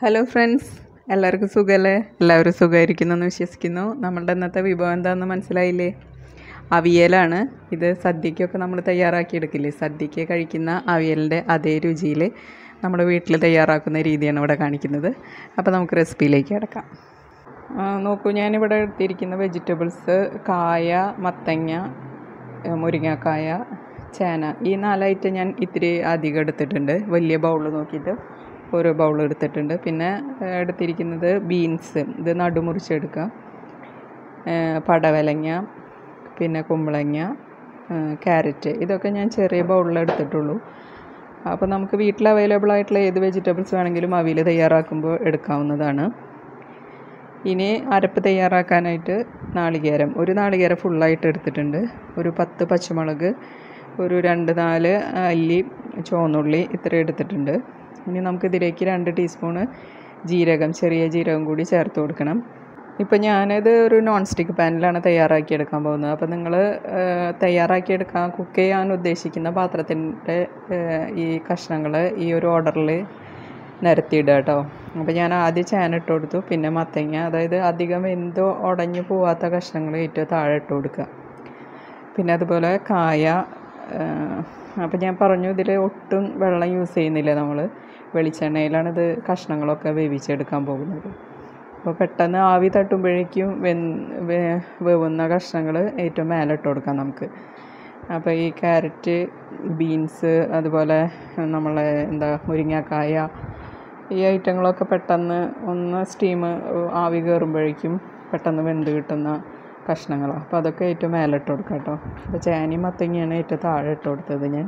hello friends എല്ലാവർക്കും സുഖമല്ലേ എല്ലാവരും സുഖമായിരിക്കുന്നു എന്ന് വിശ്വസിക്കുന്നു നമ്മളുടെ ഇന്നത്തെ വിഭവം എന്താണെന്ന് മനസ്സിലായില്ലേ അവിയലാണ് ഇത് സദ്യക്കൊക്കെ നമ്മൾ തയ്യാറാക്കി എടുക്കില്ലേ സദ്യക്ക് കഴിക്കുന്ന അവിയലിൻ്റെ അതേ രുചിയിൽ നമ്മൾ വീട്ടിൽ തയ്യാറാക്കുന്ന രീതിയാണ് ഇവിടെ കാണിക്കുന്നത് അപ്പോൾ നമുക്ക് റെസിപ്പിയിലേക്ക് കിടക്കാം ആ, നോക്കൂ ഞാനിവിടെ എടുത്തിരിക്കുന്ന വെജിറ്റബിൾസ് കായ മത്തങ്ങ ഏ, മുരിങ്ങാക്കായ ചേന ഈ നാലായിട്ട് ഞാൻ ഇത്തിരി അധികം എടുത്തിട്ടുണ്ട് വലിയ ബൗൾ നോക്കിയിട്ട് ഓരോ ബൗൾ എടുത്തിട്ടുണ്ട് പിന്നെ ഏ, എടുത്തിരിക്കുന്നത് ബീൻസ് ഇത് നടുമുറിച്ചെടുക്കുക ഏ, പടവലങ്ങ പിന്നെ കുമ്പളങ്ങ ഏ, ക്യാരറ്റ് ഇതൊക്കെ ഞാൻ ചെറിയ ബൗളിൽ എടുത്തിട്ടുള്ളൂ അപ്പോൾ നമുക്ക് വീട്ടിൽ അവൈലബിൾ ആയിട്ടുള്ള ഏത് വെജിറ്റബിൾസ് വേണമെങ്കിലും അവിയൽ തയ്യാറാക്കുമ്പോൾ എടുക്കാവുന്നതാണ് ഇനി അരപ്പ് തയ്യാറാക്കാനായിട്ട് നാളികേരം ഒരു നാളികേരം ഫുള്ളായിട്ട് എടുത്തിട്ടുണ്ട് ഒരു പത്ത് പച്ചമുളക് ഒരു രണ്ട് നാല് അല്ലി ചുവന്നുള്ളി ഇത്ര എടുത്തിട്ടുണ്ട് ഇനി നമുക്കിതിലേക്ക് രണ്ട് ടീസ്പൂണ് ജീരകം ചെറിയ ജീരകം കൂടി ചേർത്ത് കൊടുക്കണം ഇപ്പം ഞാനിത് ഒരു നോൺ സ്റ്റിക്ക് പാനിലാണ് തയ്യാറാക്കിയെടുക്കാൻ പോകുന്നത് അപ്പോൾ നിങ്ങൾ തയ്യാറാക്കിയെടുക്കാൻ കുക്ക് ചെയ്യാൻ ഉദ്ദേശിക്കുന്ന പാത്രത്തിൻ്റെ ഈ കഷ്ണങ്ങൾ ഈ ഒരു ഓർഡറിൽ നിരത്തിയിടുക കേട്ടോ അപ്പോൾ ഞാൻ ആദ്യം ചേന ഇട്ട് കൊടുത്തു പിന്നെ മത്തങ്ങ അതായത് അധികം എന്തോ ഉടഞ്ഞു പോവാത്ത കഷ്ണങ്ങൾ ഏറ്റവും താഴെ ഇട്ട് കൊടുക്കുക പിന്നെ അതുപോലെ കായ അപ്പോൾ ഞാൻ പറഞ്ഞു ഇതിൽ ഒട്ടും വെള്ളം യൂസ് ചെയ്യുന്നില്ല നമ്മൾ വെളിച്ചെണ്ണയിലാണ് ഇത് കഷ്ണങ്ങളൊക്കെ വേവിച്ചെടുക്കാൻ പോകുന്നത് അപ്പോൾ പെട്ടെന്ന് ആവി തട്ടുമ്പോഴേക്കും വെന് വേവുന്ന കഷ്ണങ്ങൾ ഏറ്റവും മേലെ ഇട്ട് കൊടുക്കാം നമുക്ക് അപ്പോൾ ഈ ക്യാരറ്റ് ബീൻസ് അതുപോലെ നമ്മളെ എന്താ മുരിങ്ങാക്കായ ഈ ഐറ്റങ്ങളൊക്കെ പെട്ടെന്ന് ഒന്ന് സ്റ്റീം ആവി കയറുമ്പോഴേക്കും പെട്ടെന്ന് വെന്ത് കിട്ടുന്ന കഷ്ണങ്ങളാണ് അപ്പോൾ അതൊക്കെ ഏറ്റവും മേലെ ഇട്ട് കൊടുക്കാം കേട്ടോ അപ്പോൾ ചേനയും മത്തങ്ങയാണ് ഏറ്റവും താഴെ ഇട്ട് കൊടുത്തത് ഞാൻ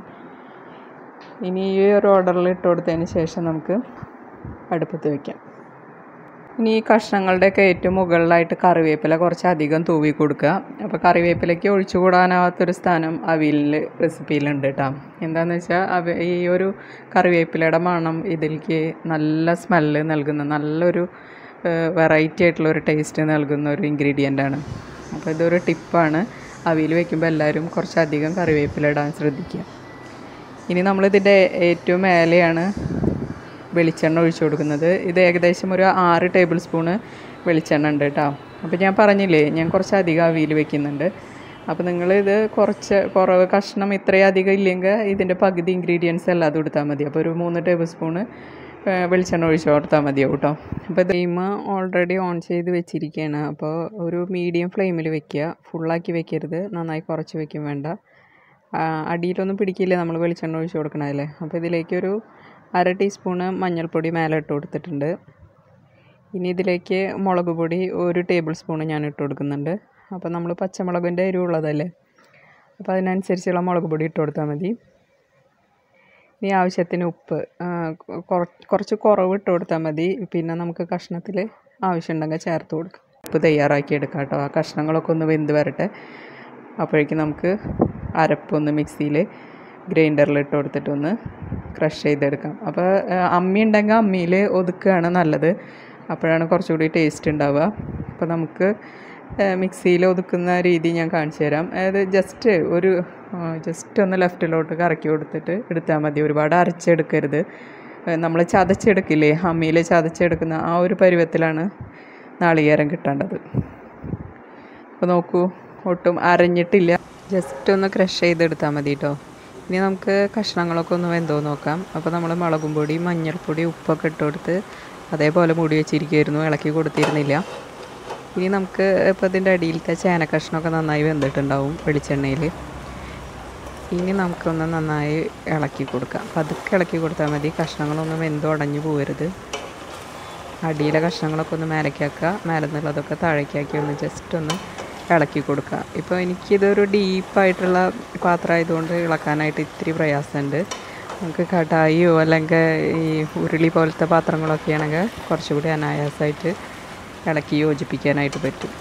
ഇനി ഈ ഒരു ഓർഡറിൽ ഇട്ട് കൊടുത്തതിന് ശേഷം നമുക്ക് അടുപ്പത്ത് വയ്ക്കാം ഇനി ഈ കഷ്ണങ്ങളുടെയൊക്കെ ഏറ്റവും മുകളിലായിട്ട് കറിവേപ്പില കുറച്ച് അധികം തൂവി കൊടുക്കുക അപ്പോൾ കറിവേപ്പിലയ്ക്ക് ഒഴിച്ചുകൂടാനാവാത്തൊരു സ്ഥാനം അവിയലിൽ റെസിപ്പിയിലുണ്ട് കേട്ടോ എന്താണെന്ന് വെച്ചാൽ അവ ഈ ഒരു കറിവേപ്പിലയുടെ മണം ഇതിലേക്ക് നല്ല സ്മെല്ല് നൽകുന്ന നല്ലൊരു വെറൈറ്റി ആയിട്ടുള്ള ഒരു ടേസ്റ്റ് നൽകുന്ന ഒരു ഇൻഗ്രീഡിയൻ്റ് ആണ് അപ്പോൾ ഇതൊരു ടിപ്പാണ് അവിയൽ വെക്കുമ്പോൾ എല്ലാവരും കുറച്ചധികം കറിവേപ്പില ഇടാൻ ശ്രദ്ധിക്കുക ഇനി നമ്മളിതിൻ്റെ ഏറ്റവും മേലെയാണ് വെളിച്ചെണ്ണ ഒഴിച്ചു കൊടുക്കുന്നത് ഇത് ഏകദേശം ഒരു ആറ് ടേബിൾ സ്പൂണ് വെളിച്ചെണ്ണ ഉണ്ട് കേട്ടോ അപ്പോൾ ഞാൻ പറഞ്ഞില്ലേ ഞാൻ കുറച്ച് അധികം അവിയൽ വെക്കുന്നുണ്ട് അപ്പോൾ നിങ്ങളിത് കുറച്ച് കുറവ് കഷ്ണം ഇത്രയും അധികം ഇല്ലെങ്കിൽ ഇതിൻ്റെ പകുതി ഇൻഗ്രീഡിയൻസ് എല്ലാം അത് കൊടുത്താൽ മതി അപ്പോൾ ഒരു മൂന്ന് ടേബിൾ സ്പൂണ് വെളിച്ചെണ്ണ ഒഴിച്ച് കൊടുത്താൽ മതി കേട്ടോ അപ്പോൾ ഫ്ലെയിം ഓൾറെഡി ഓൺ ചെയ്ത് വെച്ചിരിക്കുകയാണ് അപ്പോൾ ഒരു മീഡിയം ഫ്ലെയിമിൽ വെക്കുക ഫുള്ളാക്കി വെക്കരുത് നന്നായി കുറച്ച് വെക്കും വേണ്ട ആ, അടിയിലൊന്നും പിടിക്കില്ല നമ്മൾ വെളിച്ചെണ്ണ ഒഴിച്ച് കൊടുക്കണമല്ലേ അപ്പോൾ ഇതിലേക്കൊരു അര ടീസ്പൂണ് മഞ്ഞൾപ്പൊടി മേലെ ഇട്ട് കൊടുത്തിട്ടുണ്ട് ഇനി ഇതിലേക്ക് മുളക് പൊടി ഒരു ടേബിൾ സ്പൂണ് ഞാൻ ഇട്ട് കൊടുക്കുന്നുണ്ട് അപ്പോൾ നമ്മൾ പച്ചമുളകിൻ്റെ എരിവുള്ളതല്ലേ അപ്പോൾ അതിനനുസരിച്ചുള്ള മുളക് പൊടി ഇട്ട് കൊടുത്താൽ മതി ഇനി ആവശ്യത്തിന് ഉപ്പ് ആ, കുറ- കുറച്ച് കുറവ് ഇട്ട് കൊടുത്താൽ മതി പിന്നെ നമുക്ക് കഷ്ണത്തിൽ ആവശ്യമുണ്ടെങ്കിൽ ചേർത്ത് കൊടുക്കാം ഉപ്പ് തയ്യാറാക്കി എടുക്കാം കേട്ടോ ആ കഷ്ണങ്ങളൊക്കെ ഒന്ന് വെന്ത് വരട്ടെ അപ്പോഴേക്കും നമുക്ക് അരപ്പൊന്ന് മിക്സിയിൽ ഗ്രൈൻഡറിൽ ഇട്ട് കൊടുത്തിട്ട് ഒന്ന് ക്രഷ് ചെയ്തെടുക്കാം അപ്പോൾ അമ്മി ഉണ്ടെങ്കിൽ അമ്മിയിൽ ഒതുക്കുകയാണ് നല്ലത് അപ്പോഴാണ് കുറച്ചുകൂടി ടേസ്റ്റ് ഉണ്ടാവുക അപ്പോൾ നമുക്ക് മിക്സിയിൽ ഒതുക്കുന്ന രീതി ഞാൻ കാണിച്ചു തരാം അതായത് ജസ്റ്റ് ഒരു ജസ്റ്റ് ഒന്ന് ലെഫ്റ്റിലോട്ട് കറക്കി കൊടുത്തിട്ട് എടുത്താൽ മതി ഒരുപാട് അരച്ചെടുക്കരുത് നമ്മൾ ചതച്ചെടുക്കില്ലേ അമ്മിയിൽ ചതച്ചെടുക്കുന്ന ആ ഒരു പരുവത്തിലാണ് നാളികേരം കിട്ടേണ്ടത് അപ്പോൾ നോക്കൂ ഒട്ടും അരഞ്ഞിട്ടില്ല ജസ്റ്റ് ഒന്ന് ക്രഷ് ചെയ്തെടുത്താൽ മതി കേട്ടോ ഇനി നമുക്ക് കഷ്ണങ്ങളൊക്കെ ഒന്ന് വെന്തോ നോക്കാം അപ്പോൾ നമ്മൾ മുളകും പൊടി മഞ്ഞൾപ്പൊടി ഉപ്പൊക്കെ ഇട്ട് കൊടുത്ത് അതേപോലെ മൂടി വെച്ചിരിക്കുമായിരുന്നു ഇളക്കി കൊടുത്തിരുന്നില്ല ഇനി നമുക്ക് ഇപ്പോൾ ഇതിൻ്റെ അടിയിലത്തെ ചേന കഷ്ണമൊക്കെ നന്നായി വെന്തിട്ടുണ്ടാവും വെളിച്ചെണ്ണയിൽ ഇനി നമുക്കൊന്ന് നന്നായി ഇളക്കി കൊടുക്കാം പതുക്കെ ഇളക്കി കൊടുത്താൽ മതി കഷ്ണങ്ങളൊന്നും വെന്തുടഞ്ഞു പോകരുത് അടിയിലെ കഷ്ണങ്ങളൊക്കെ ഒന്ന് മേലേക്കാക്കുക മേലെ നിന്നുള്ളതൊക്കെ താഴേക്കാക്കി ഒന്ന് ജസ്റ്റ് ഒന്ന് ഇളക്കി കൊടുക്കുക ഇപ്പോൾ എനിക്കിതൊരു ഡീപ്പായിട്ടുള്ള പാത്രമായതുകൊണ്ട് ഇളക്കാനായിട്ട് ഇത്തിരി പ്രയാസമുണ്ട് നമുക്ക് കടായിയോ അല്ലെങ്കിൽ ഈ ഉരുളി പോലത്തെ പാത്രങ്ങളൊക്കെ ആണെങ്കിൽ കുറച്ചുകൂടി അനായാസമായിട്ട് ഇളക്കി യോജിപ്പിക്കാനായിട്ട് പറ്റും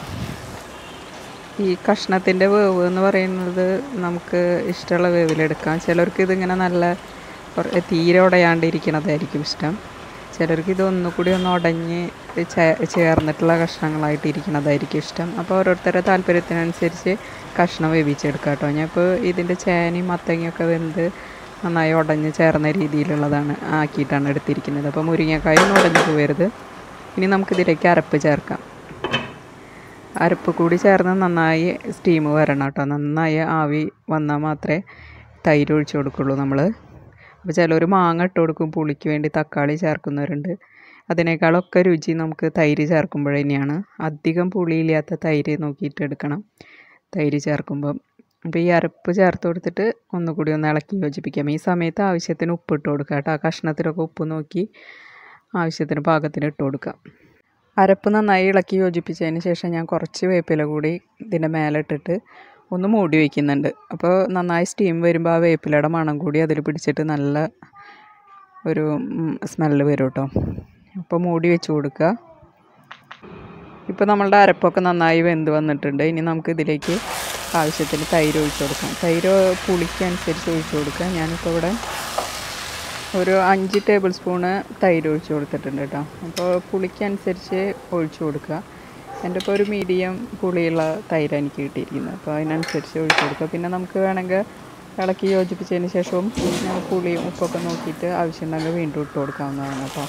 ഈ കഷ്ണത്തിൻ്റെ വേവ് എന്ന് പറയുന്നത് നമുക്ക് ഇഷ്ടമുള്ള വേവിലെടുക്കാം ചിലർക്ക് ഇതിങ്ങനെ നല്ല കുറ- തീരെ ഉടയാണ്ടിരിക്കണതായിരിക്കും ഇഷ്ടം ചിലർക്ക് ഇത് ഒന്നുകൂടി ഒന്ന് ഉടഞ്ഞ് ചേ- ചേർന്നിട്ടുള്ള കഷ്ണങ്ങളായിട്ട് ഇരിക്കണതായിരിക്കും ഇഷ്ടം അപ്പോൾ ഓരോരുത്തരുടെ താല്പര്യത്തിനനുസരിച്ച് കഷ്ണം വേവിച്ചെടുക്കാം കേട്ടോ ഞാൻ ഇപ്പോൾ ഇതിൻ്റെ ചേനയും മത്തങ്ങയൊക്കെ വെന്ത് നന്നായി ഉടഞ്ഞ് ചേർന്ന രീതിയിലുള്ളതാണ് ആക്കിയിട്ടാണ് എടുത്തിരിക്കുന്നത് അപ്പോൾ മുരിങ്ങക്കായൊന്നും ഉടഞ്ഞു പോകരുത് ഇനി നമുക്കിതിലേക്ക് അരപ്പ് ചേർക്കാം അരപ്പ് കൂടി ചേർന്ന് നന്നായി സ്റ്റീം വരണം കേട്ടോ നന്നായി ആവി വന്നാൽ മാത്രമേ തൈര് ഒഴിച്ചു കൊടുക്കുള്ളൂ നമ്മൾ അപ്പോൾ ചിലർ മാങ്ങ ഇട്ട് കൊടുക്കും പുളിക്ക് വേണ്ടി തക്കാളി ചേർക്കുന്നവരുണ്ട് അതിനേക്കാളൊക്കെ രുചി നമുക്ക് തൈര് ചേർക്കുമ്പോൾ തന്നെയാണ് അധികം പുളിയില്ലാത്ത തൈര് നോക്കിയിട്ട് എടുക്കണം തൈര് ചേർക്കുമ്പം അപ്പോൾ ഈ അരപ്പ് ചേർത്ത് കൊടുത്തിട്ട് ഒന്നുകൂടി ഒന്ന് ഇളക്കി യോജിപ്പിക്കാം ഈ സമയത്ത് ആവശ്യത്തിന് ഉപ്പ് ഇട്ട് കൊടുക്കുക കേട്ടോ ആ കഷ്ണത്തിലൊക്കെ ഉപ്പ് നോക്കി ആവശ്യത്തിന് പാകത്തിന് ഇട്ട് കൊടുക്കാം അരപ്പ് നന്നായി ഇളക്കി യോജിപ്പിച്ചതിന് ശേഷം ഞാൻ കുറച്ച് വേപ്പില കൂടി ഇതിൻ്റെ മേലെ ഇട്ടിട്ട് ഒന്ന് മൂടി വയ്ക്കുന്നുണ്ട് അപ്പോൾ നന്നായി സ്റ്റീം വരുമ്പോൾ ആ വേപ്പിലയുടെ മണം കൂടി അതിൽ പിടിച്ചിട്ട് നല്ല ഒരു സ്മെല്ല് വരും കേട്ടോ അപ്പോൾ മൂടി വെച്ച് കൊടുക്കുക ഇപ്പോൾ നമ്മളുടെ അരപ്പൊക്കെ നന്നായി വെന്ത് വന്നിട്ടുണ്ട് ഇനി നമുക്ക് ഇതിലേക്ക് ആവശ്യത്തിന് തൈര് ഒഴിച്ച് കൊടുക്കാം തൈര് പുളിക്കനുസരിച്ച് ഒഴിച്ച് കൊടുക്കുക ഞാനിപ്പോൾ ഇവിടെ ഒരു അഞ്ച് ടേബിൾ സ്പൂണ് തൈര് ഒഴിച്ച് കൊടുത്തിട്ടുണ്ട് കേട്ടോ അപ്പോൾ പുളിക്കനുസരിച്ച് ഒഴിച്ച് കൊടുക്കുക എൻ്റെ ഇപ്പോൾ ഒരു മീഡിയം പുളിയുള്ള തൈര് എനിക്ക് കിട്ടിയിരിക്കുന്നത് അപ്പോൾ അതിനനുസരിച്ച് ഒഴിച്ച് കൊടുക്കുക പിന്നെ നമുക്ക് വേണമെങ്കിൽ ഇളക്കി യോജിപ്പിച്ചതിന് ശേഷവും പുളിയും ഉപ്പൊക്കെ നോക്കിയിട്ട് ആവശ്യമുണ്ടെങ്കിൽ വീണ്ടും ഇട്ട് കൊടുക്കാവുന്നതാണ് കേട്ടോ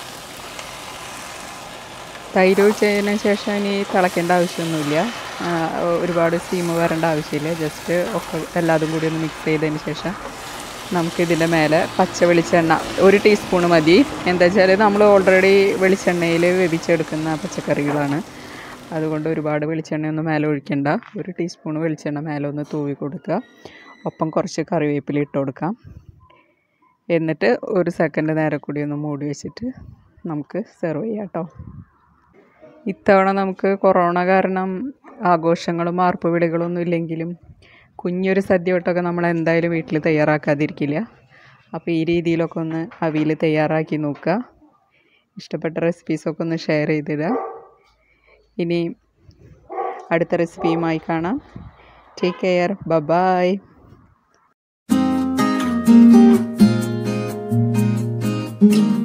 തൈര് ഒഴിച്ചതിന് ശേഷം ഇനി തിളയ്ക്കേണ്ട ആവശ്യമൊന്നുമില്ല ഒരുപാട് സ്റ്റീം വരേണ്ട ആവശ്യമില്ല ജസ്റ്റ് ഒക്കെ എല്ലാതും കൂടി ഒന്ന് മിക്സ് ചെയ്തതിന് ശേഷം നമുക്കിതിൻ്റെ മേലെ പച്ച വെളിച്ചെണ്ണ ഒരു ടീസ്പൂൺ മതി എന്താ വെച്ചാൽ നമ്മൾ ഓൾറെഡി വെളിച്ചെണ്ണയിൽ വേവിച്ചെടുക്കുന്ന പച്ചക്കറികളാണ് അതുകൊണ്ട് ഒരുപാട് വെളിച്ചെണ്ണയൊന്നും മേലെ ഒഴിക്കണ്ട ഒരു ടീസ്പൂൺ വെളിച്ചെണ്ണ മേലെ ഒന്ന് തൂവി കൊടുക്കുക ഒപ്പം കുറച്ച് കറിവേപ്പില ഇട്ട് കൊടുക്കാം എന്നിട്ട് ഒരു സെക്കൻഡ് നേരെ കൂടി ഒന്ന് മൂടി വെച്ചിട്ട് നമുക്ക് സെർവ് ചെയ്യാം കേട്ടോ ഇത്തവണ നമുക്ക് കൊറോണ കാരണം ആഘോഷങ്ങളും ആർപ്പുവിളികളൊന്നും ഇല്ലെങ്കിലും കുഞ്ഞൊരു സദ്യ വട്ടമൊക്കെ നമ്മൾ എന്തായാലും വീട്ടിൽ തയ്യാറാക്കാതിരിക്കില്ല അപ്പോൾ ഈ രീതിയിലൊക്കെ ഒന്ന് അവിയിൽ തയ്യാറാക്കി നോക്കുക ഇഷ്ടപ്പെട്ട റെസിപ്പീസൊക്കെ ഒന്ന് ഷെയർ ചെയ്തിടുക ഇനി അടുത്ത റെസിപ്പിയുമായി കാണാം take care bye bye thank you